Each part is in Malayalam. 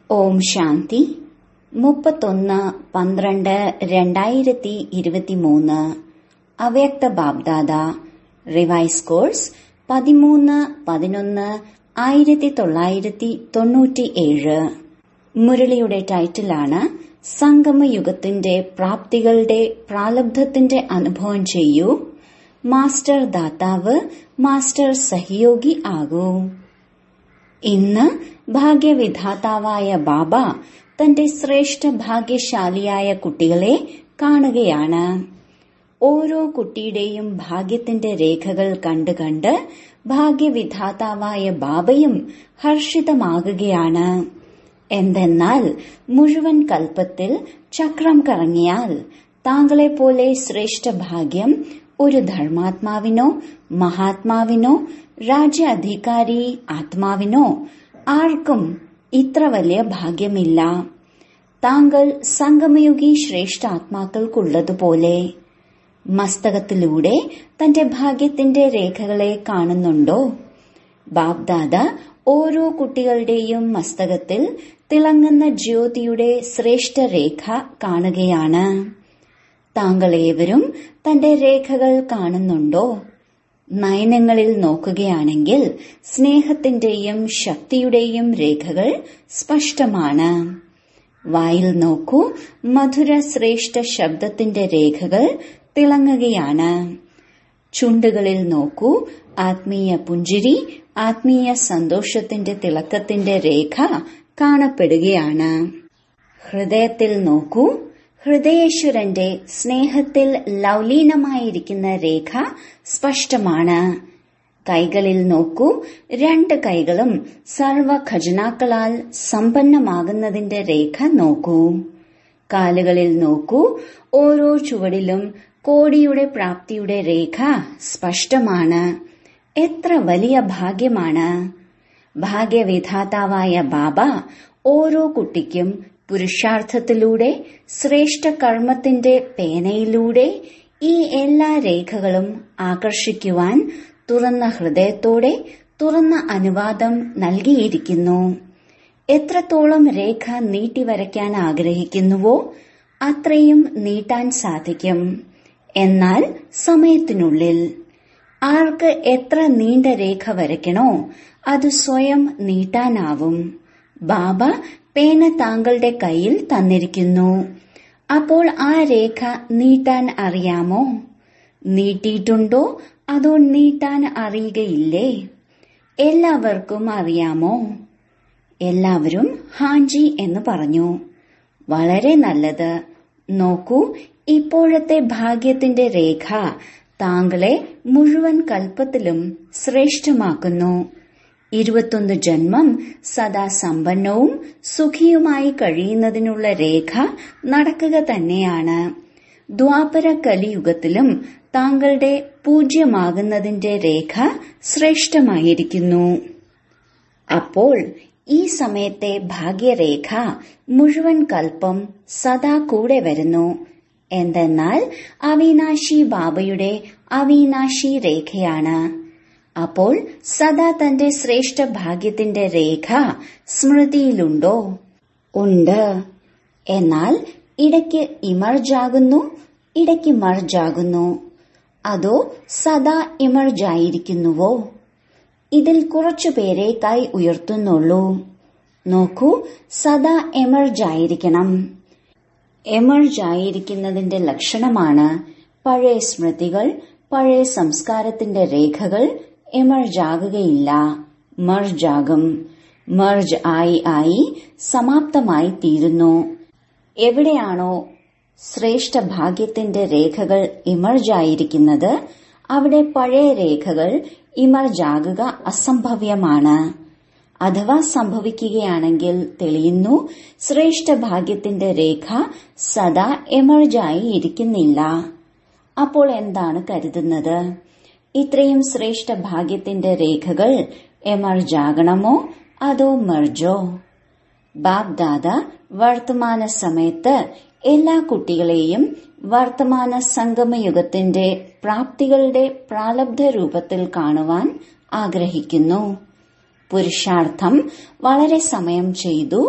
ഓം ശാന്തി മുപ്പത്തൊന്ന് പന്ത്രണ്ട് രണ്ടായിരത്തി ഇരുപത്തിമൂന്ന് അവ്യക്ത ബാബ്ദാദ റിവൈസ് കോഴ്സ് പതിമൂന്ന് പതിനൊന്ന് ആയിരത്തി തൊള്ളായിരത്തി തൊണ്ണൂറ്റിയേഴ് മുരളിയുടെ ടൈറ്റിലാണ് സംഗമയുഗത്തിന്റെ പ്രാപ്തികളുടെ പ്രാലബ്ധത്തിന്റെ അനുഭവം ചെയ്യൂ മാസ്റ്റർ ദാതാവ് മാസ്റ്റർ സഹയോഗി ആകൂ ഇന്ന് ഭാഗ്യവിധാതാവായ ബാബ തന്റെ ശ്രേഷ്ഠ ഭാഗ്യശാലിയായ കുട്ടികളെ കാണുകയാണ് ഓരോ കുട്ടിയുടെയും ഭാഗ്യത്തിന്റെ രേഖകൾ കണ്ട് കണ്ട് ഭാഗ്യവിധാതാവായ ബാബയും ഹർഷിതമാകുകയാണ് എന്തെന്നാൽ മുഴുവൻ കൽപ്പത്തിൽ ചക്രം കറങ്ങിയാൽ താങ്കളെപ്പോലെ ശ്രേഷ്ഠ ഭാഗ്യം ഒരു ധർമാത്മാവിനോ മഹാത്മാവിനോ രാജ്യാധികാരി ആത്മാവിനോ ആർക്കും ഇത്ര വലിയ ഭാഗ്യമില്ല താങ്കൾ സംഗമയുഗി ശ്രേഷ്ഠ ആത്മാക്കൾക്കുള്ളതുപോലെ മസ്തകത്തിലൂടെ തന്റെ ഭാഗ്യത്തിന്റെ രേഖകളെ കാണുന്നുണ്ടോ ബാബ്ദാദ ഓരോ കുട്ടികളുടെയും മസ്തകത്തിൽ തിളങ്ങുന്ന ജ്യോതിയുടെ ശ്രേഷ്ഠ രേഖ കാണുകയാണ് താങ്കൾ ഏവരും തന്റെ രേഖകൾ കാണുന്നുണ്ടോ നയനങ്ങളിൽ നോക്കുകയാണെങ്കിൽ സ്നേഹത്തിന്റെയും ശക്തിയുടെയും രേഖകൾ സ്പഷ്ടമാണ് വായിൽ നോക്കൂ മധുര ശ്രേഷ്ഠ ശബ്ദത്തിന്റെ രേഖകൾ തിളങ്ങുകയാണ് ചുണ്ടുകളിൽ നോക്കൂ ആത്മീയ പുഞ്ചിരി ആത്മീയ സന്തോഷത്തിന്റെ തിളക്കത്തിന്റെ രേഖ കാണപ്പെടുകയാണ് ഹൃദയത്തിൽ നോക്കൂ ഹൃദയേശ്വരന്റെ സ്നേഹത്തിൽ ലൗലീനമായിരിക്കുന്ന രേഖ സ്പഷ്ടമാണ് കൈകളിൽ നോക്കൂ രണ്ട് കൈകളും സർവ ഖജനാക്കളാൽ സമ്പന്നമാകുന്നതിന്റെ രേഖ നോക്കൂ കാലുകളിൽ നോക്കൂ ഓരോ ചുവടിലും കോടിയുടെ പ്രാപ്തിയുടെ രേഖ സ്പഷ്ടമാണ് എത്ര വലിയ ഭാഗ്യമാണ് ഭാഗ്യവിധാതാവായ ബാബ ഓരോ കുട്ടിക്കും പുരുഷാർത്ഥത്തിലൂടെ ശ്രേഷ്ഠ കർമ്മത്തിന്റെ പേനയിലൂടെ ഈ എല്ലാ രേഖകളും ആകർഷിക്കുവാൻ തുറന്ന ഹൃദയത്തോടെ തുറന്ന അനുവാദം നൽകിയിരിക്കുന്നു എത്രത്തോളം രേഖ നീട്ടിവരയ്ക്കാൻ ആഗ്രഹിക്കുന്നുവോ അത്രയും നീട്ടാൻ സാധിക്കും എന്നാൽ സമയത്തിനുള്ളിൽ ആർക്ക് എത്ര നീണ്ട രേഖ വരയ്ക്കണോ അത് സ്വയം നീട്ടാനാവും ബാബ പേന താങ്കളുടെ കയ്യിൽ തന്നിരിക്കുന്നു അപ്പോൾ ആ രേഖ നീട്ടാൻ അറിയാമോ നീട്ടിയിട്ടുണ്ടോ അതോ നീട്ടാൻ അറിയുകയില്ലേ എല്ലാവർക്കും അറിയാമോ എല്ലാവരും ഹാഞ്ചി എന്ന് പറഞ്ഞു വളരെ നല്ലത് നോക്കൂ ഇപ്പോഴത്തെ ഭാഗ്യത്തിന്റെ രേഖ താങ്കളെ മുഴുവൻ കൽപ്പത്തിലും ശ്രേഷ്ഠമാക്കുന്നു ഇരുപത്തൊന്ന് ജന്മം സദാ സമ്പന്നവും സുഖിയുമായി കഴിയുന്നതിനുള്ള രേഖ നടക്കുക തന്നെയാണ് ദ്വാപര കലിയുഗത്തിലും താങ്കളുടെ പൂജ്യമാകുന്നതിന്റെ രേഖ ശ്രേഷ്ഠമായിരിക്കുന്നു അപ്പോൾ ഈ സമയത്തെ ഭാഗ്യരേഖ മുഴുവൻ കൽപ്പം സദാ കൂടെ വരുന്നു എന്തെന്നാൽ അവിനാശി ബാബയുടെ അവിനാശി രേഖയാണ് അപ്പോൾ സദാ തന്റെ ശ്രേഷ്ഠ ഭാഗ്യത്തിന്റെ രേഖ സ്മൃതിയിലുണ്ടോ ഉണ്ട് എന്നാൽ ഇടയ്ക്ക് ഇമർജാകുന്നു ഇടയ്ക്ക് മർജാകുന്നു അതോ സദാ ഇമർജായിരിക്കുന്നുവോ ഇതിൽ കുറച്ചുപേരെ കൈ ഉയർത്തുന്നുള്ളൂ നോക്കൂ സദാ എമർജായിരിക്കണം എമർജായിരിക്കുന്നതിന്റെ ലക്ഷണമാണ് പഴയ സ്മൃതികൾ പഴയ സംസ്കാരത്തിന്റെ രേഖകൾ എമർജാകുകയില്ല മർജാകും മർജ് ആയി ആയി സമാപ്തമായി തീരുന്നു എവിടെയാണോ ശ്രേഷ്ഠ ഭാഗ്യത്തിന്റെ രേഖകൾ ഇമർജായിരിക്കുന്നത് അവിടെ പഴയ രേഖകൾ ഇമർജാകുക അസംഭവ്യമാണ് അഥവാ സംഭവിക്കുകയാണെങ്കിൽ തെളിയുന്നു ശ്രേഷ്ഠ ഭാഗ്യത്തിന്റെ രേഖ സദാ എമർജായി ഇരിക്കുന്നില്ല അപ്പോൾ എന്താണ് കരുതുന്നത് ഇത്രയും ശ്രേഷ്ഠ ഭാഗ്യത്തിന്റെ രേഖകൾ എമർജാകണമോ അതോ മെർജോ ബാബ്ദാദ വർത്തമാന സമയത്ത് എല്ലാ കുട്ടികളെയും വർത്തമാന സംഗമയുഗത്തിന്റെ പ്രാപ്തികളുടെ പ്രാലബ്ധ രൂപത്തിൽ കാണുവാൻ ആഗ്രഹിക്കുന്നു പുരുഷാർത്ഥം വളരെ സമയം ചെയ്തു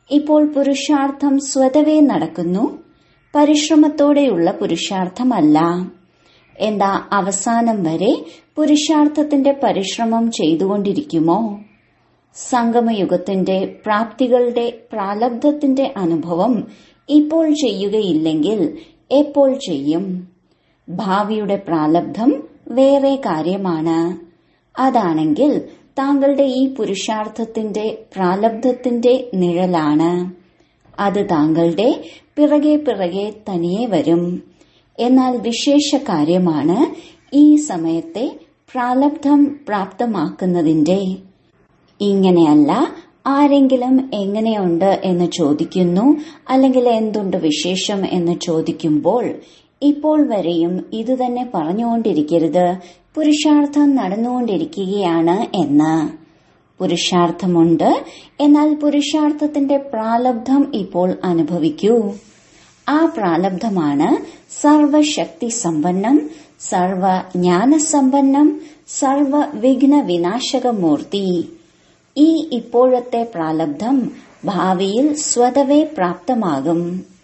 ഇപ്പോൾ പുരുഷാർത്ഥം സ്വതവേ നടക്കുന്നു പരിശ്രമത്തോടെയുള്ള പുരുഷാർത്ഥമല്ല എന്താ അവസാനം വരെ പുരുഷാർത്ഥത്തിന്റെ പരിശ്രമം ചെയ്തുകൊണ്ടിരിക്കുമോ സംഗമയുഗത്തിന്റെ പ്രാപ്തികളുടെ പ്രാലബ്ധത്തിന്റെ അനുഭവം ഇപ്പോൾ ചെയ്യുകയില്ലെങ്കിൽ എപ്പോൾ ചെയ്യും ഭാവിയുടെ പ്രാലബ്ധം വേറെ കാര്യമാണ് അതാണെങ്കിൽ താങ്കളുടെ ഈ പുരുഷാർത്ഥത്തിന്റെ പ്രാലബ്ധത്തിന്റെ നിഴലാണ് അത് താങ്കളുടെ പിറകെ പിറകെ തനിയെ വരും എന്നാൽ വിശേഷ കാര്യമാണ് ഈ സമയത്തെ പ്രാലബ്ധം പ്രാപ്തമാക്കുന്നതിന്റെ ഇങ്ങനെയല്ല ആരെങ്കിലും എങ്ങനെയുണ്ട് എന്ന് ചോദിക്കുന്നു അല്ലെങ്കിൽ എന്തുണ്ട് വിശേഷം എന്ന് ചോദിക്കുമ്പോൾ ഇപ്പോൾ വരെയും ഇതുതന്നെ പറഞ്ഞുകൊണ്ടിരിക്കരുത് പുരുഷാർത്ഥം നടന്നുകൊണ്ടിരിക്കുകയാണ് എന്ന് പുരുഷാർത്ഥമുണ്ട് എന്നാൽ പുരുഷാർത്ഥത്തിന്റെ പ്രാലബ്ധം ഇപ്പോൾ അനുഭവിക്കൂ ആ പ്രാലബ്ധമാണ് സർവശക്തി സമ്പന്നം സർവ ജ്ഞാനസമ്പന്നം സർവ വിഘ്ന വിനാശകമൂർത്തി ഈ ഇപ്പോഴത്തെ പ്രാലബ്ധം ഭാവിയിൽ സ്വതവേ പ്രാപ്തമാകും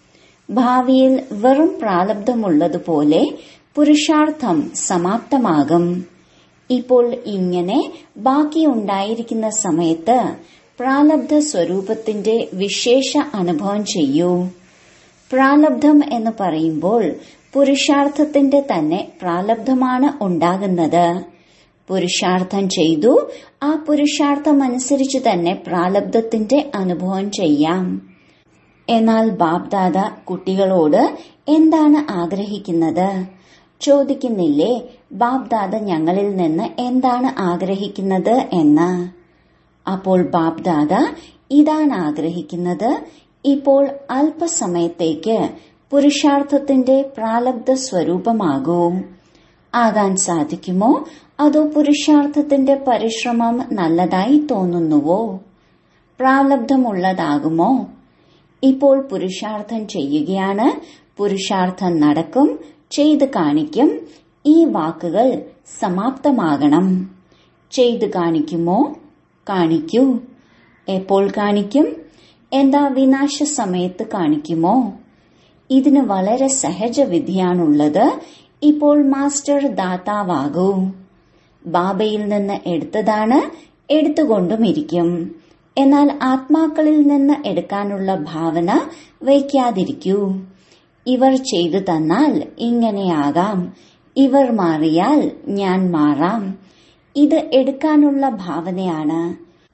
ഭാവിയിൽ വെറും പ്രാലബ്ധമുള്ളതുപോലെ പുരുഷാർത്ഥം സമാപ്തമാകും ഇപ്പോൾ ഇങ്ങനെ ബാക്കിയുണ്ടായിരിക്കുന്ന സമയത്ത് പ്രാലബ്ധ സ്വരൂപത്തിന്റെ വിശേഷ അനുഭവം ചെയ്യൂ പ്രാലബ്ധം എന്ന് പറയുമ്പോൾ പുരുഷാർത്ഥത്തിന്റെ തന്നെ പ്രാലബ്ധമാണ് ഉണ്ടാകുന്നത് പുരുഷാർത്ഥം ചെയ്തു ആ പുരുഷാർത്ഥം അനുസരിച്ച് തന്നെ പ്രാലബ്ധത്തിന്റെ അനുഭവം ചെയ്യാം എന്നാൽ ബാബ്ദാദ കുട്ടികളോട് എന്താണ് ആഗ്രഹിക്കുന്നത് ചോദിക്കുന്നില്ലേ ബാബ്ദാദ ഞങ്ങളിൽ നിന്ന് എന്താണ് ആഗ്രഹിക്കുന്നത് എന്ന് അപ്പോൾ ബാബ്ദാദ ഇതാണ് ആഗ്രഹിക്കുന്നത് ഇപ്പോൾ അല്പസമയത്തേക്ക് പുരുഷാർത്ഥത്തിന്റെ പ്രാലബ്ധ സ്വരൂപമാകൂ ആകാൻ സാധിക്കുമോ അതോ പുരുഷാർത്ഥത്തിന്റെ പരിശ്രമം നല്ലതായി തോന്നുന്നുവോ പ്രാലബ്ധമുള്ളതാകുമോ ഇപ്പോൾ പുരുഷാർത്ഥം ചെയ്യുകയാണ് പുരുഷാർത്ഥം നടക്കും ചെയ്ത് കാണിക്കും ഈ വാക്കുകൾ സമാപ്തമാകണം ചെയ്ത് കാണിക്കുമോ കാണിക്കൂ എപ്പോൾ കാണിക്കും എന്താ വിനാശ സമയത്ത് കാണിക്കുമോ ഇതിന് വളരെ സഹജ വിധിയാണുള്ളത് ഇപ്പോൾ മാസ്റ്റർ ദാതാവാകൂ ബാബയിൽ നിന്ന് എടുത്തതാണ് എടുത്തുകൊണ്ടുമിരിക്കും എന്നാൽ ആത്മാക്കളിൽ നിന്ന് എടുക്കാനുള്ള ഭാവന വയ്ക്കാതിരിക്കൂ ഇവർ ചെയ്തു തന്നാൽ ഇങ്ങനെയാകാം ഇവർ മാറിയാൽ ഞാൻ മാറാം ഇത് എടുക്കാനുള്ള ഭാവനയാണ്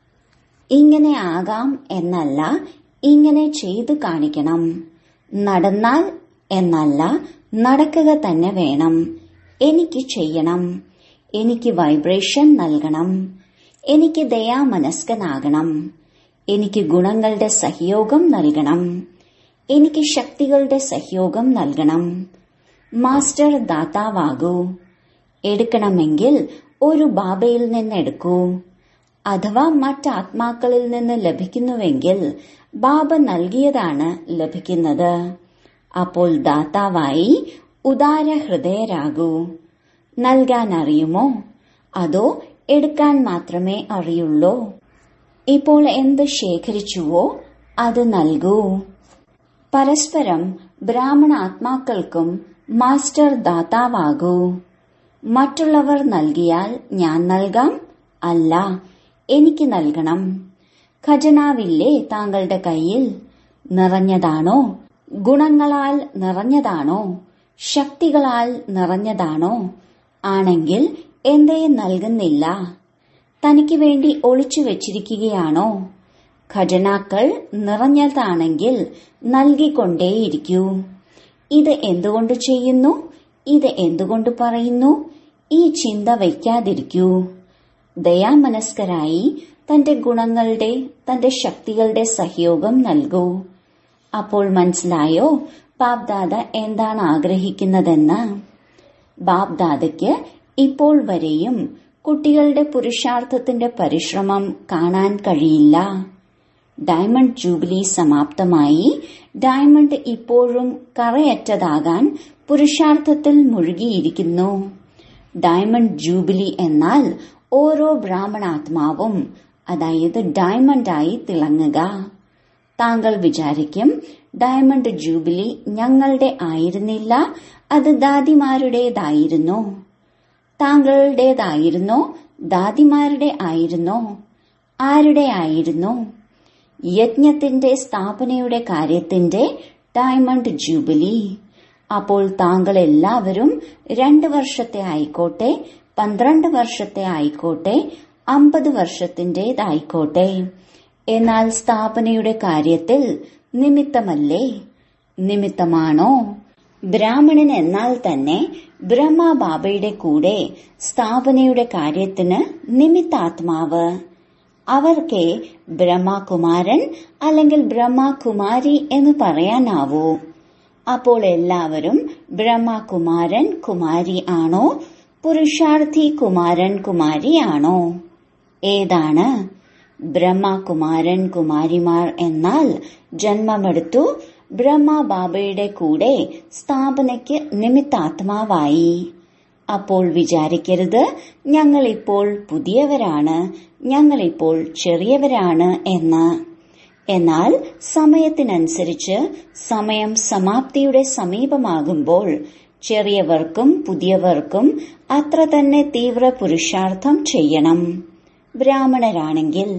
ഇങ്ങനെ ആകാം എന്നല്ല ഇങ്ങനെ ചെയ്തു കാണിക്കണം നടന്നാൽ എന്നല്ല നടക്കുക തന്നെ വേണം എനിക്ക് ചെയ്യണം എനിക്ക് വൈബ്രേഷൻ നൽകണം എനിക്ക് ദയാമനസ്കനാകണം എനിക്ക് ഗുണങ്ങളുടെ സഹയോഗം നൽകണം എനിക്ക് ശക്തികളുടെ സഹയോഗം നൽകണം മാസ്റ്റർ ദാതാവാകൂ എടുക്കണമെങ്കിൽ ഒരു ബാബയിൽ നിന്ന് എടുക്കൂ അഥവാ മറ്റാത്മാക്കളിൽ നിന്ന് ലഭിക്കുന്നുവെങ്കിൽ ബാബ നൽകിയതാണ് ലഭിക്കുന്നത് അപ്പോൾ ദാതാവായി ഉദാര ഹൃദയരാകൂ നൽകാൻ അറിയുമോ അതോ എടുക്കാൻ മാത്രമേ അറിയുള്ളൂ ഇപ്പോൾ എന്ത് ശേഖരിച്ചുവോ അത് നൽകൂ പരസ്പരം ബ്രാഹ്മണ ആത്മാക്കൾക്കും മാസ്റ്റർ ദാതാവാകൂ മറ്റുള്ളവർ നൽകിയാൽ ഞാൻ നൽകാം അല്ല എനിക്ക് നൽകണം ഖജനാവില്ലേ താങ്കളുടെ കയ്യിൽ നിറഞ്ഞതാണോ ഗുണങ്ങളാൽ നിറഞ്ഞതാണോ ശക്തികളാൽ നിറഞ്ഞതാണോ ആണെങ്കിൽ എന്തേ നൽകുന്നില്ല തനിക്ക് വേണ്ടി ഒളിച്ചു വെച്ചിരിക്കുകയാണോ ഖജനാക്കൾ നിറഞ്ഞതാണെങ്കിൽ നൽകിക്കൊണ്ടേയിരിക്കൂ ഇത് എന്തുകൊണ്ട് ചെയ്യുന്നു ഇത് എന്തുകൊണ്ട് പറയുന്നു ഈ ചിന്ത വയ്ക്കാതിരിക്കൂ ദയാമനസ്കരായി തന്റെ ഗുണങ്ങളുടെ തന്റെ ശക്തികളുടെ സഹയോഗം നൽകൂ അപ്പോൾ മനസ്സിലായോ ബാബ്ദാദ എന്താണ് ആഗ്രഹിക്കുന്നതെന്ന് ബാബ്ദാദയ്ക്ക് ഇപ്പോൾ വരെയും കുട്ടികളുടെ പുരുഷാർത്ഥത്തിന്റെ പരിശ്രമം കാണാൻ കഴിയില്ല ഡയമണ്ട് ജൂബിലി സമാപ്തമായി ഡയമണ്ട് ഇപ്പോഴും കറയറ്റതാകാൻ പുരുഷാർത്ഥത്തിൽ മുഴുകിയിരിക്കുന്നു ഡയമണ്ട് ജൂബിലി എന്നാൽ ഓരോ ബ്രാഹ്മണാത്മാവും അതായത് ഡയമണ്ടായി തിളങ്ങുക താങ്കൾ വിചാരിക്കും ഡയമണ്ട് ജൂബിലി ഞങ്ങളുടെ ആയിരുന്നില്ല അത് ദാദിമാരുടേതായിരുന്നു താങ്കളുടേതായിരുന്നോ ദാദിമാരുടെ ആയിരുന്നോ ആരുടെ ആയിരുന്നു യജ്ഞത്തിന്റെ സ്ഥാപനയുടെ കാര്യത്തിന്റെ ഡയമണ്ട് ജൂബിലി അപ്പോൾ താങ്കൾ എല്ലാവരും രണ്ട് വർഷത്തെ ആയിക്കോട്ടെ പന്ത്രണ്ട് വർഷത്തെ ആയിക്കോട്ടെ അമ്പത് വർഷത്തിന്റേതായിക്കോട്ടെ എന്നാൽ സ്ഥാപനയുടെ കാര്യത്തിൽ നിമിത്തമല്ലേ നിമിത്തമാണോ ബ്രാഹ്മണൻ എന്നാൽ തന്നെ ബ്രഹ്മബാബയുടെ കൂടെ സ്ഥാപനയുടെ കാര്യത്തിന് നിമിത്താത്മാവ് അവർക്കെ ബ്രഹ്മകുമാരൻ അല്ലെങ്കിൽ ബ്രഹ്മകുമാരി എന്ന് പറയാനാവൂ അപ്പോൾ എല്ലാവരും ബ്രഹ്മകുമാരൻ കുമാരി ആണോ പുരുഷാർത്ഥി കുമാരൻ കുമാരി ആണോ ഏതാണ് ബ്രഹ്മകുമാരൻ കുമാരിമാർ എന്നാൽ ജന്മമെടുത്തു ബ്രഹ്മബാബയുടെ കൂടെ സ്ഥാപനയ്ക്ക് നിമിത്താത്മാവായി അപ്പോൾ വിചാരിക്കരുത് ഞങ്ങളിപ്പോൾ പുതിയവരാണ് ഞങ്ങളിപ്പോൾ ചെറിയവരാണ് എന്ന് എന്നാൽ സമയത്തിനനുസരിച്ച് സമയം സമാപ്തിയുടെ സമീപമാകുമ്പോൾ ചെറിയവർക്കും പുതിയവർക്കും അത്ര തന്നെ തീവ്ര പുരുഷാർത്ഥം ചെയ്യണം ബ്രാഹ്മണരാണെങ്കിൽ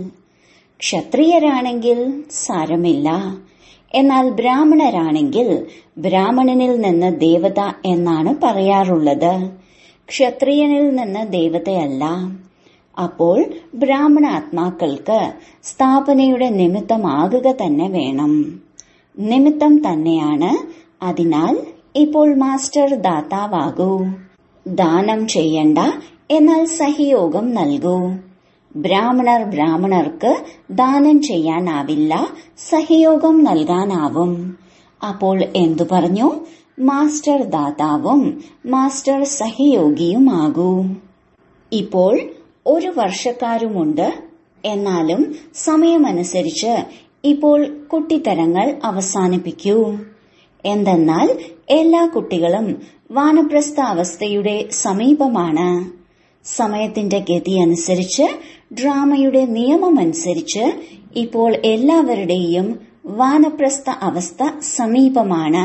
ക്ഷത്രിയരാണെങ്കിൽ സാരമില്ല എന്നാൽ ബ്രാഹ്മണരാണെങ്കിൽ ബ്രാഹ്മണനിൽ നിന്ന് ദേവത എന്നാണ് പറയാറുള്ളത് ക്ഷത്രിയനിൽ നിന്ന് ദേവതയല്ല അപ്പോൾ ബ്രാഹ്മണ ആത്മാക്കൾക്ക് സ്ഥാപനയുടെ നിമിത്തമാകുക തന്നെ വേണം നിമിത്തം തന്നെയാണ് അതിനാൽ ഇപ്പോൾ മാസ്റ്റർ ദാതാവാകൂ ദാനം ചെയ്യണ്ട എന്നാൽ സഹയോഗം നൽകൂ ബ്രാഹ്മണർ ബ്രാഹ്മണർക്ക് ദാനം ചെയ്യാനാവില്ല സഹയോഗം നൽകാനാവും അപ്പോൾ എന്തു പറഞ്ഞു മാസ്റ്റർ ദാതാവും മാസ്റ്റർ സഹയോഗിയുമാകൂ ഇപ്പോൾ ഒരു വർഷക്കാരുമുണ്ട് എന്നാലും സമയമനുസരിച്ച് ഇപ്പോൾ കുട്ടിത്തരങ്ങൾ അവസാനിപ്പിക്കൂ എന്തെന്നാൽ എല്ലാ കുട്ടികളും വാനപ്രസ്ഥ അവസ്ഥയുടെ സമീപമാണ് സമയത്തിന്റെ ഗതി അനുസരിച്ച് ഡ്രാമയുടെ നിയമമനുസരിച്ച് ഇപ്പോൾ എല്ലാവരുടെയും വാനപ്രസ്ഥ അവസ്ഥ സമീപമാണ്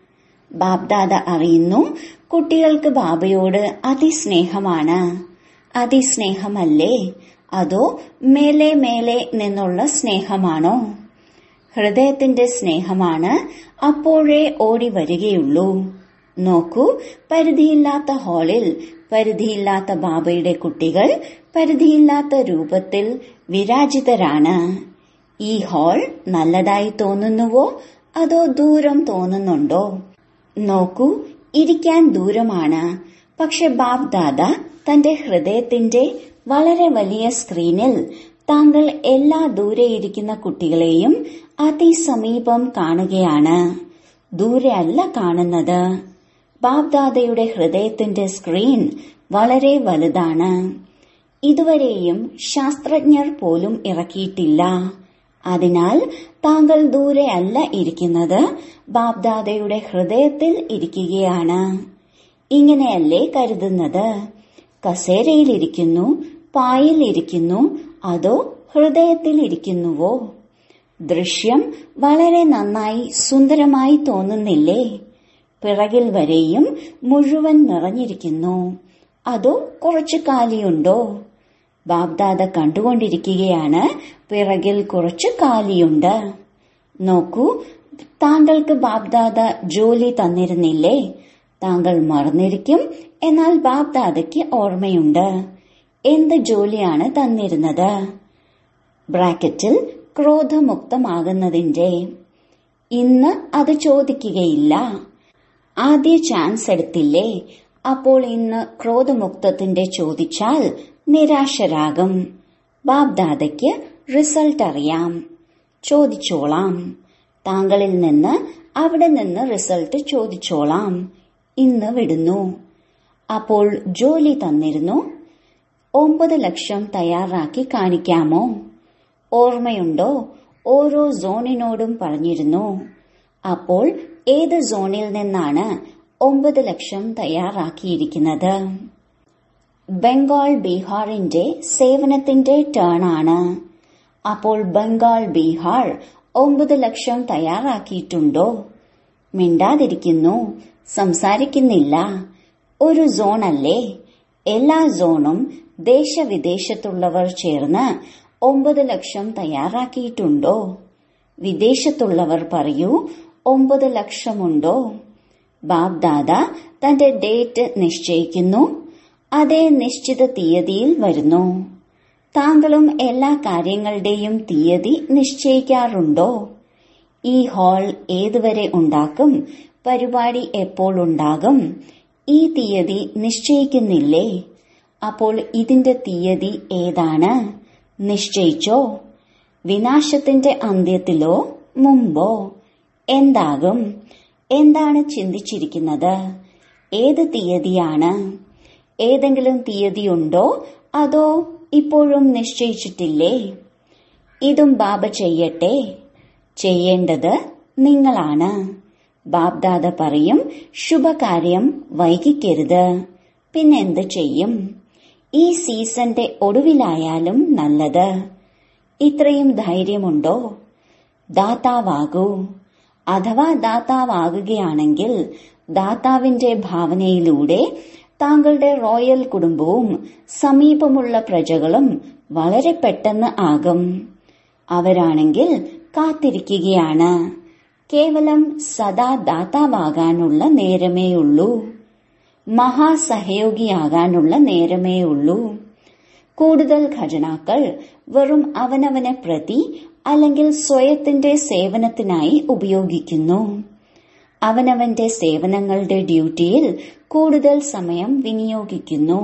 ബാബ്ദാദ അറിയുന്നു കുട്ടികൾക്ക് ബാബയോട് അതിസ്നേഹമാണ് അതിസ്നേഹമല്ലേ അതോ മേലെ മേലെ നിന്നുള്ള സ്നേഹമാണോ ഹൃദയത്തിന്റെ സ്നേഹമാണ് അപ്പോഴേ ഓടി വരികയുള്ളൂ നോക്കൂ പരിധിയില്ലാത്ത ഹാളിൽ പരിധിയില്ലാത്ത ബാബയുടെ കുട്ടികൾ പരിധിയില്ലാത്ത രൂപത്തിൽ വിരാജിതരാണ് ഈ ഹാൾ നല്ലതായി തോന്നുന്നുവോ അതോ ദൂരം തോന്നുന്നുണ്ടോ നോക്കൂ ഇരിക്കാൻ ദൂരമാണ് പക്ഷെ ബാബ് ദാദ തന്റെ ഹൃദയത്തിന്റെ വളരെ വലിയ സ്ക്രീനിൽ താങ്കൾ എല്ലാ ദൂരെ ഇരിക്കുന്ന കുട്ടികളെയും അതിസമീപം കാണുകയാണ് ദൂരെ അല്ല കാണുന്നത് ബാബ്ദാദയുടെ ഹൃദയത്തിന്റെ സ്ക്രീൻ വളരെ വലുതാണ് ഇതുവരെയും ശാസ്ത്രജ്ഞർ പോലും ഇറക്കിയിട്ടില്ല അതിനാൽ താങ്കൾ ദൂരെ അല്ല ഇരിക്കുന്നത് ബാബ്ദാദയുടെ ഹൃദയത്തിൽ ഇരിക്കുകയാണ് ഇങ്ങനെയല്ലേ കരുതുന്നത് കസേരയിലിരിക്കുന്നു പായിൽ ഇരിക്കുന്നു അതോ ഹൃദയത്തിൽ ഇരിക്കുന്നുവോ ദൃശ്യം വളരെ നന്നായി സുന്ദരമായി തോന്നുന്നില്ലേ പിറകിൽ വരെയും മുഴുവൻ നിറഞ്ഞിരിക്കുന്നു അതോ കുറച്ചു കാലിയുണ്ടോ ബാബ്ദാദ കണ്ടുകൊണ്ടിരിക്കുകയാണ് പിറകിൽ കുറച്ച് കാലിയുണ്ട് നോക്കൂ താങ്കൾക്ക് ബാബ്ദാദ ജോലി തന്നിരുന്നില്ലേ താങ്കൾ മറന്നിരിക്കും എന്നാൽ ബാബ്ദാദയ്ക്ക് ഓർമ്മയുണ്ട് എന്ത് ജോലിയാണ് തന്നിരുന്നത് ബ്രാക്കറ്റിൽ ക്രോധമുക്തമാകുന്നതിന്റെ ഇന്ന് അത് ചോദിക്കുകയില്ല ആദ്യ ചാൻസ് എടുത്തില്ലേ അപ്പോൾ ഇന്ന് ക്രോധമുക്തത്തിന്റെ ചോദിച്ചാൽ നിരാശരാകും ബാബ്ദാദയ്ക്ക് റിസൾട്ട് അറിയാം ചോദിച്ചോളാം താങ്കളിൽ നിന്ന് അവിടെ നിന്ന് റിസൾട്ട് ചോദിച്ചോളാം ഇന്ന് വിടുന്നു അപ്പോൾ ജോലി തന്നിരുന്നു ഒമ്പത് ലക്ഷം തയ്യാറാക്കി കാണിക്കാമോ ഓർമ്മയുണ്ടോ ഓരോ സോണിനോടും പറഞ്ഞിരുന്നു അപ്പോൾ ഏത് സോണിൽ നിന്നാണ് ഒമ്പത് ലക്ഷം തയ്യാറാക്കിയിരിക്കുന്നത് ബംഗാൾ ബീഹാറിന്റെ സേവനത്തിന്റെ ടേൺ ആണ് അപ്പോൾ ബംഗാൾ ബീഹാർ ഒമ്പത് ലക്ഷം തയ്യാറാക്കിയിട്ടുണ്ടോ മിണ്ടാതിരിക്കുന്നു സംസാരിക്കുന്നില്ല ഒരു സോണല്ലേ എല്ലാ സോണും ദേശവിദേശത്തുള്ളവർ ചേർന്ന് ഒമ്പത് ലക്ഷം തയ്യാറാക്കിയിട്ടുണ്ടോ വിദേശത്തുള്ളവർ പറയൂ ഒമ്പത് ലക്ഷമുണ്ടോ ബാബ്ദാദ തന്റെ ഡേറ്റ് നിശ്ചയിക്കുന്നു അതേ നിശ്ചിത തീയതിയിൽ വരുന്നു താങ്കളും എല്ലാ കാര്യങ്ങളുടെയും തീയതി നിശ്ചയിക്കാറുണ്ടോ ഈ ഹാൾ ഏതുവരെ ഉണ്ടാക്കും പരിപാടി എപ്പോൾ ഉണ്ടാകും ഈ തീയതി നിശ്ചയിക്കുന്നില്ലേ അപ്പോൾ ഇതിന്റെ തീയതി ഏതാണ് നിശ്ചയിച്ചോ വിനാശത്തിന്റെ അന്ത്യത്തിലോ മുമ്പോ എന്താകും എന്താണ് ചിന്തിച്ചിരിക്കുന്നത് ഏത് തീയതിയാണ് ഏതെങ്കിലും തീയതിയുണ്ടോ അതോ ഇപ്പോഴും നിശ്ചയിച്ചിട്ടില്ലേ ഇതും ബാബ ചെയ്യട്ടെ ചെയ്യേണ്ടത് നിങ്ങളാണ് ബാബ്ദാദ പറയും ശുഭകാര്യം വൈകിക്കരുത് പിന്നെന്ത് ചെയ്യും ഈ സീസന്റെ ഒടുവിലായാലും നല്ലത് ഇത്രയും ധൈര്യമുണ്ടോ ദാതാവാകൂ അഥവാ ദാതാവാകുകയാണെങ്കിൽ ദാതാവിന്റെ ഭാവനയിലൂടെ താങ്കളുടെ റോയൽ കുടുംബവും സമീപമുള്ള പ്രജകളും വളരെ പെട്ടെന്ന് ആകും അവരാണെങ്കിൽ കാത്തിരിക്കുകയാണ് കേവലം സദാ ദാതാവാകാനുള്ള നേരമേയുള്ളൂ മഹാസഹയോഗിയാകാനുള്ള നേരമേയുള്ളൂ കൂടുതൽ ഖജനാക്കൾ വെറും അവനവനെ പ്രതി അല്ലെങ്കിൽ സ്വയത്തിന്റെ സേവനത്തിനായി ഉപയോഗിക്കുന്നു അവനവന്റെ സേവനങ്ങളുടെ ഡ്യൂട്ടിയിൽ കൂടുതൽ സമയം വിനിയോഗിക്കുന്നു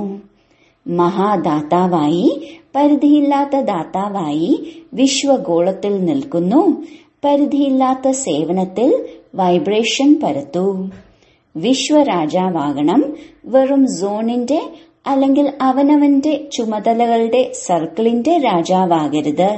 മഹാദാതാവായി പരിധിയില്ലാത്ത ദാതാവായി വിശ്വഗോളത്തിൽ നിൽക്കുന്നു പരിധിയില്ലാത്ത സേവനത്തിൽ വൈബ്രേഷൻ പരത്തൂ വിശ്വരാജാവാകണം വെറും സോണിന്റെ അല്ലെങ്കിൽ അവനവന്റെ ചുമതലകളുടെ സർക്കിളിന്റെ രാജാവാകരുത്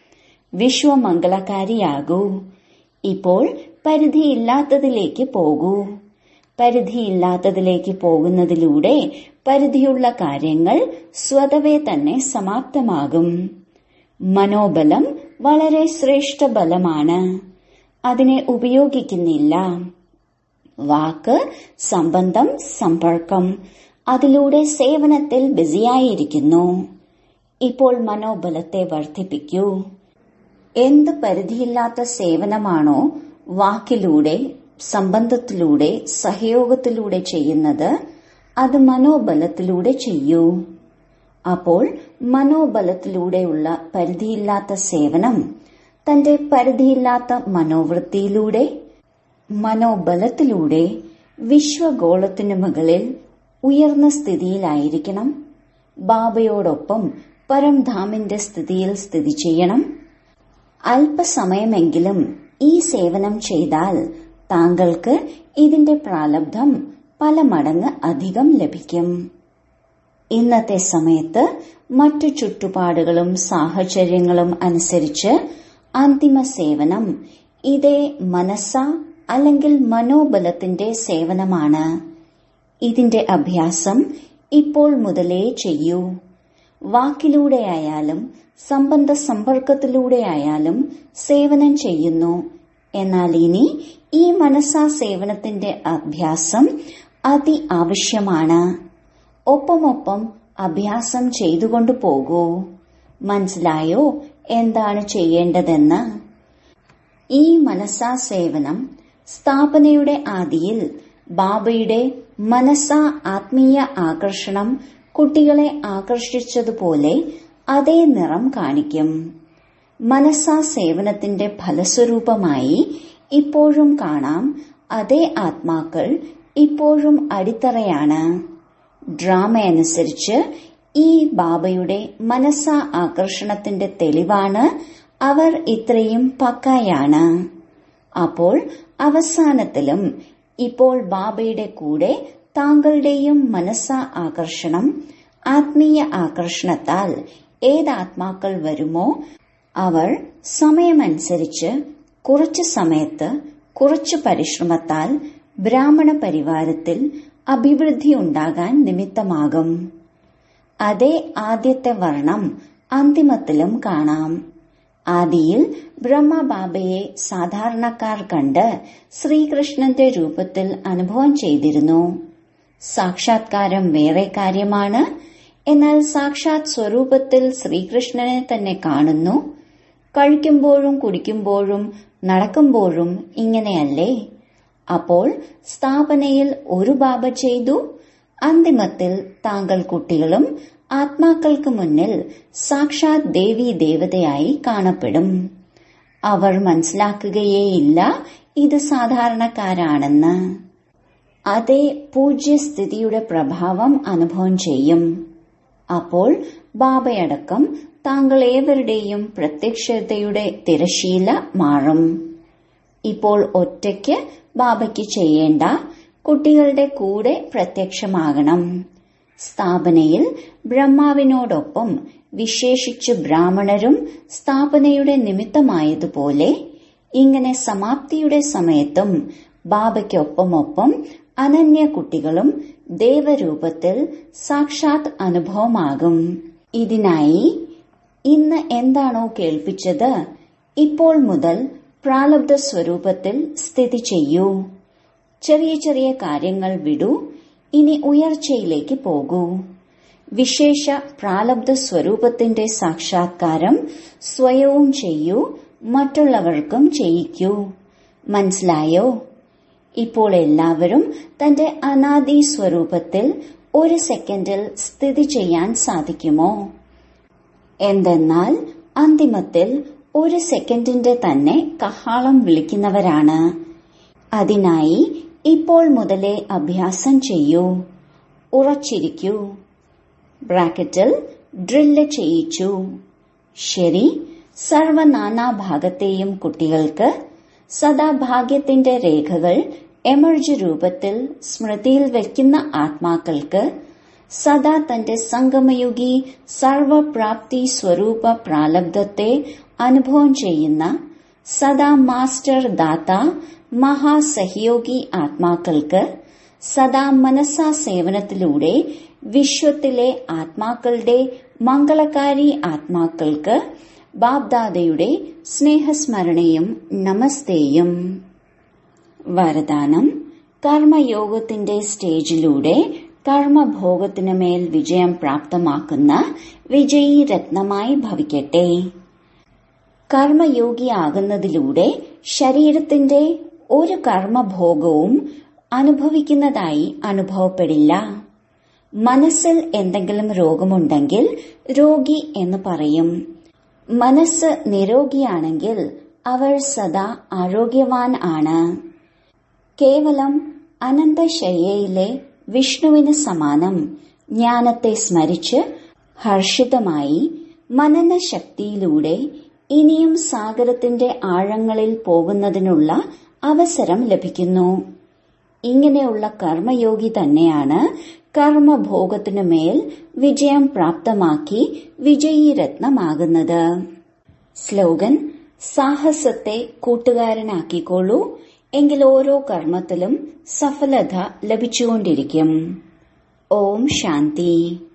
വിശ്വമംഗളകാരിയാകൂ ഇപ്പോൾ പരിധിയില്ലാത്തതിലേക്ക് പോകൂ പരിധിയില്ലാത്തതിലേക്ക് പോകുന്നതിലൂടെ പരിധിയുള്ള കാര്യങ്ങൾ സ്വതവേ തന്നെ സമാപ്തമാകും മനോബലം വളരെ ശ്രേഷ്ഠ ബലമാണ് അതിനെ ഉപയോഗിക്കുന്നില്ല വാക്ക് സംബന്ധം സമ്പർക്കം അതിലൂടെ സേവനത്തിൽ ബിസിയായിരിക്കുന്നു ഇപ്പോൾ മനോബലത്തെ വർദ്ധിപ്പിക്കൂ എന്ത് പരിധിയില്ലാത്ത സേവനമാണോ വാക്കിലൂടെ സംബന്ധത്തിലൂടെ സഹയോഗത്തിലൂടെ ചെയ്യുന്നത് അത് മനോബലത്തിലൂടെ ചെയ്യൂ അപ്പോൾ മനോബലത്തിലൂടെയുള്ള പരിധിയില്ലാത്ത സേവനം തന്റെ പരിധിയില്ലാത്ത മനോവൃത്തിയിലൂടെ മനോബലത്തിലൂടെ വിശ്വഗോളത്തിനു മുകളിൽ ഉയർന്ന സ്ഥിതിയിലായിരിക്കണം ബാബയോടൊപ്പം പരംധാമിന്റെ സ്ഥിതിയിൽ സ്ഥിതി ചെയ്യണം അല്പസമയമെങ്കിലും ഈ സേവനം ചെയ്താൽ താങ്കൾക്ക് ഇതിന്റെ പ്രാലബ്ധം പല മടങ്ങ് അധികം ലഭിക്കും ഇന്നത്തെ സമയത്ത് മറ്റു ചുറ്റുപാടുകളും സാഹചര്യങ്ങളും അനുസരിച്ച് അന്തിമ സേവനം ഇതേ മനസ്സ അല്ലെങ്കിൽ മനോബലത്തിന്റെ സേവനമാണ് ഇതിന്റെ അഭ്യാസം ഇപ്പോൾ മുതലേ ചെയ്യൂ വാക്കിലൂടെയായാലും സംബന്ധ സമ്പർക്കത്തിലൂടെയായാലും സേവനം ചെയ്യുന്നു എന്നാൽ ഇനി ഈ മനസ്സാ സേവനത്തിന്റെ അഭ്യാസം അതി ആവശ്യമാണ് ഒപ്പമൊപ്പം അഭ്യാസം ചെയ്തുകൊണ്ടു പോകൂ മനസ്സിലായോ എന്താണ് ചെയ്യേണ്ടതെന്ന് ഈ മനസ്സാ സേവനം സ്ഥാപനയുടെ ആദിയിൽ ബാബയുടെ മനസ്സാ ആത്മീയ ആകർഷണം കുട്ടികളെ ആകർഷിച്ചതുപോലെ അതേ നിറം കാണിക്കും മനസ്സാ സേവനത്തിന്റെ ഫലസ്വരൂപമായി ഇപ്പോഴും കാണാം അതേ ആത്മാക്കൾ ഇപ്പോഴും അടിത്തറയാണ് ഡ്രാമ അനുസരിച്ച് ഈ ബാബയുടെ മനസ്സാ ആകർഷണത്തിന്റെ തെളിവാണ് അവർ ഇത്രയും പക്കായാണ് അപ്പോൾ അവസാനത്തിലും ഇപ്പോൾ ബാബയുടെ കൂടെ താങ്കളുടെയും മനസ്സാ ആകർഷണം ആത്മീയ ആകർഷണത്താൽ ഏതാത്മാക്കൾ വരുമോ അവർ സമയമനുസരിച്ച് കുറച്ചു സമയത്ത് കുറച്ചു പരിശ്രമത്താൽ ബ്രാഹ്മണ പരിവാരത്തിൽ അഭിവൃദ്ധി ഉണ്ടാകാൻ നിമിത്തമാകും അതേ ആദ്യത്തെ വർണ്ണം അന്തിമത്തിലും കാണാം ആദിയിൽ ബ്രഹ്മബാബയെ സാധാരണക്കാർ കണ്ട് ശ്രീകൃഷ്ണന്റെ രൂപത്തിൽ അനുഭവം ചെയ്തിരുന്നു സാക്ഷാത്കാരം വേറെ കാര്യമാണ് എന്നാൽ സാക്ഷാത് സ്വരൂപത്തിൽ ശ്രീകൃഷ്ണനെ തന്നെ കാണുന്നു കഴിക്കുമ്പോഴും കുടിക്കുമ്പോഴും നടക്കുമ്പോഴും ഇങ്ങനെയല്ലേ അപ്പോൾ സ്ഥാപനയിൽ ഒരു ബാബ ചെയ്തു അന്തിമത്തിൽ താങ്കൾ കുട്ടികളും ആത്മാക്കൾക്ക് മുന്നിൽ സാക്ഷാത് ദേവി ദേവതയായി കാണപ്പെടും അവർ മനസ്സിലാക്കുകയേയില്ല ഇത് സാധാരണക്കാരാണെന്ന് അതേ പൂജ്യസ്ഥിതിയുടെ പ്രഭാവം അനുഭവം ചെയ്യും അപ്പോൾ ബാബയടക്കം താങ്കൾ ഏവരുടെയും പ്രത്യക്ഷതയുടെ തിരശീല മാറും ഇപ്പോൾ ഒറ്റയ്ക്ക് ബാബയ്ക്ക് ചെയ്യേണ്ട കുട്ടികളുടെ കൂടെ പ്രത്യക്ഷമാകണം സ്ഥാപനയിൽ ബ്രഹ്മാവിനോടൊപ്പം വിശേഷിച്ച് ബ്രാഹ്മണരും സ്ഥാപനയുടെ നിമിത്തമായതുപോലെ ഇങ്ങനെ സമാപ്തിയുടെ സമയത്തും ബാബയ്ക്കൊപ്പമൊപ്പം അനന്യ കുട്ടികളും ദേവരൂപത്തിൽ സാക്ഷാത് അനുഭവമാകും ഇതിനായി ഇന്ന് എന്താണോ കേൾപ്പിച്ചത് ഇപ്പോൾ മുതൽ പ്രാലബ്ധ സ്വരൂപത്തിൽ സ്ഥിതി ചെയ്യൂ ചെറിയ ചെറിയ കാര്യങ്ങൾ വിടൂ ഇനി ഉയർച്ചയിലേക്ക് പോകൂ വിശേഷ പ്രാലബ്ധ സ്വരൂപത്തിന്റെ സാക്ഷാത്കാരം സ്വയവും ചെയ്യൂ മറ്റുള്ളവർക്കും ചെയ്യിക്കൂ മനസ്സിലായോ ഇപ്പോൾ എല്ലാവരും തന്റെ അനാദി സ്വരൂപത്തിൽ ഒരു സെക്കൻഡിൽ സ്ഥിതി ചെയ്യാൻ സാധിക്കുമോ എന്തെന്നാൽ അന്തിമത്തിൽ ഒരു സെക്കൻഡിന്റെ തന്നെ കഹാളം വിളിക്കുന്നവരാണ് അതിനായി ഇപ്പോൾ മുതലേ അഭ്യാസം ചെയ്യൂ ഉറച്ചിരിക്കൂ ബ്രാക്കറ്റിൽ ഡ്രില്ല് ചെയ്യിച്ചു ശരി സർവനാനാഭാഗത്തെയും കുട്ടികൾക്ക് സദാ ഭാഗ്യത്തിന്റെ രേഖകൾ എമർജ് രൂപത്തിൽ സ്മൃതിയിൽ വയ്ക്കുന്ന ആത്മാക്കൾക്ക് സദാ തന്റെ സംഗമയുഗി സർവപ്രാപ്തി സ്വരൂപ പ്രാലബ്ധത്തെ അനുഭവം ചെയ്യുന്ന സദാ മാസ്റ്റർ ദാത്ത മഹാസഹയോഗി ആത്മാക്കൾക്ക് സദാ മനസ്സാ സേവനത്തിലൂടെ വിശ്വത്തിലെ ആത്മാക്കളുടെ മംഗളകാരി ആത്മാക്കൾക്ക് ബാബ്ദാദയുടെ സ്നേഹസ്മരണയും നമസ്തേയും വരദാനം കർമ്മയോഗത്തിന്റെ സ്റ്റേജിലൂടെ കർമ്മഭോഗത്തിനു മേൽ വിജയം പ്രാപ്തമാക്കുന്ന വിജയീ രത്നമായി ഭവിക്കട്ടെ കർമ്മയോഗിയാകുന്നതിലൂടെ ശരീരത്തിന്റെ ഒരു കർമ്മഭോഗവും അനുഭവിക്കുന്നതായി അനുഭവപ്പെടില്ല മനസ്സിൽ എന്തെങ്കിലും രോഗമുണ്ടെങ്കിൽ രോഗി എന്ന് പറയും മനസ്സ് നിരോഗിയാണെങ്കിൽ അവർ സദാ ആരോഗ്യവാൻ ആണ് കേവലം അനന്തശയ്യയിലെ വിഷ്ണുവിന് സമാനം ജ്ഞാനത്തെ സ്മരിച്ച് ഹർഷിതമായി മനനശക്തിയിലൂടെ ഇനിയും സാഗരത്തിന്റെ ആഴങ്ങളിൽ പോകുന്നതിനുള്ള അവസരം ലഭിക്കുന്നു ഇങ്ങനെയുള്ള കർമ്മയോഗി തന്നെയാണ് കർമ്മഭോഗത്തിനു മേൽ വിജയം പ്രാപ്തമാക്കി വിജയീരത്നമാകുന്നത് സ്ലോഗൻ സാഹസത്തെ കൂട്ടുകാരനാക്കിക്കൊള്ളൂ എങ്കിൽ ഓരോ കർമ്മത്തിലും സഫലത ലഭിച്ചുകൊണ്ടിരിക്കും ഓം ശാന്തി